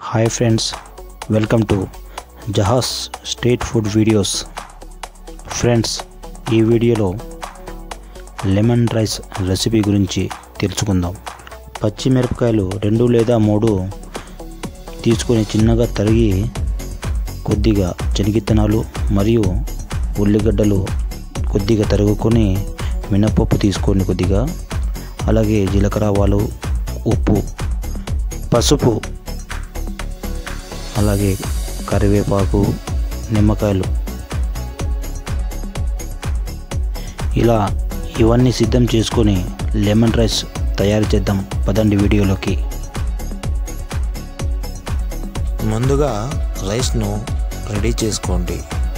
hi friends welcome to జహాస్ street food videos friends ఈ వీడియోలో లెమన్ రైస్ రెసిపీ గురించి తెలుసుకుందాం పచ్చిమిరపకాయలు రెండు లేదా మూడు తీసుకొని చిన్నగా తరిగి కొద్దిగా శనగిత్తనాలు మరియు ఉల్లిగడ్డలు కొద్దిగా తరుగుకొని మినపప్పు తీసుకోండి కొద్దిగా అలాగే జీలకర్ర ఆవాలు ఉప్పు పసుపు అలాగే కరివేపాకు నిమ్మకాయలు ఇలా ఇవన్నీ సిద్ధం చేసుకొని లెమన్ రైస్ తయారు చేద్దాం పదండి వీడియోలోకి ముందుగా రైస్ను రెడీ చేసుకోండి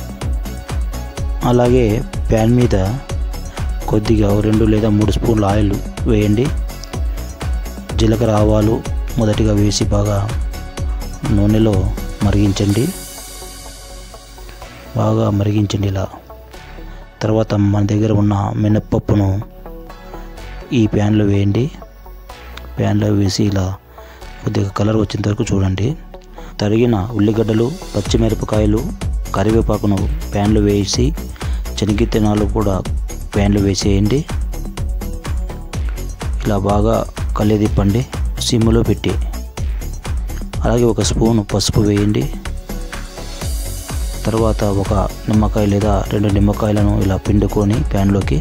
అలాగే ప్యాన్ మీద కొద్దిగా ఓ రెండు లేదా మూడు స్పూన్ల ఆయిల్ వేయండి జీలకర్ర ఆవాలు మొదటిగా వేసి బాగా నూనెలో మరిగించండి బాగా మరిగించండి ఇలా తర్వాత మన దగ్గర ఉన్న మినప్పప్పును ఈ ప్యాన్లో వేయండి ప్యాన్లో వేసి ఇలా కొద్దిగా కలర్ వచ్చేంత వరకు చూడండి తరిగిన ఉల్లిగడ్డలు పచ్చిమిరపకాయలు కరివేపాకును ప్యాన్లో వేసి శనగిత్తనాలు కూడా ప్యాన్లో వేసేయండి ఇలా బాగా కలిదిప్పండి సిమ్లో పెట్టి అలాగే ఒక స్పూన్ పసుపు వేయండి తర్వాత ఒక నిమ్మకాయ లేదా రెండు నిమ్మకాయలను ఇలా పిండుకొని ప్యాన్లోకి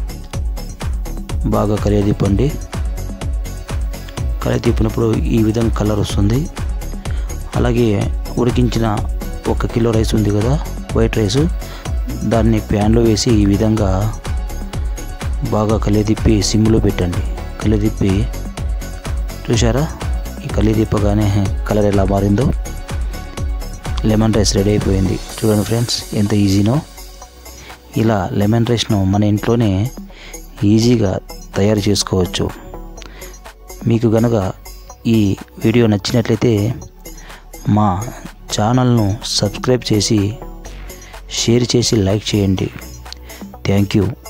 బాగా కలియదిప్పండి కలియదిప్పినప్పుడు ఈ విధంగా కలర్ వస్తుంది అలాగే ఉడికించిన ఒక కిలో రైస్ ఉంది కదా వైట్ రైస్ దాన్ని ప్యాన్లో వేసి ఈ విధంగా బాగా కలియదిప్పి సిమ్లో పెట్టండి కలియదిప్పి చూసారా ఈ కలియదిప్పగానే కలర్ ఎలా మారిందో లెమన్ రైస్ రెడీ అయిపోయింది చూడండి ఫ్రెండ్స్ ఎంత ఈజీనో ఇలా లెమన్ రైస్ను మన ఇంట్లోనే ఈజీగా తయారు చేసుకోవచ్చు మీకు గనక ఈ వీడియో నచ్చినట్లయితే మా ఛానల్ను సబ్స్క్రైబ్ చేసి షేర్ చేసి లైక్ చేయండి థ్యాంక్ యూ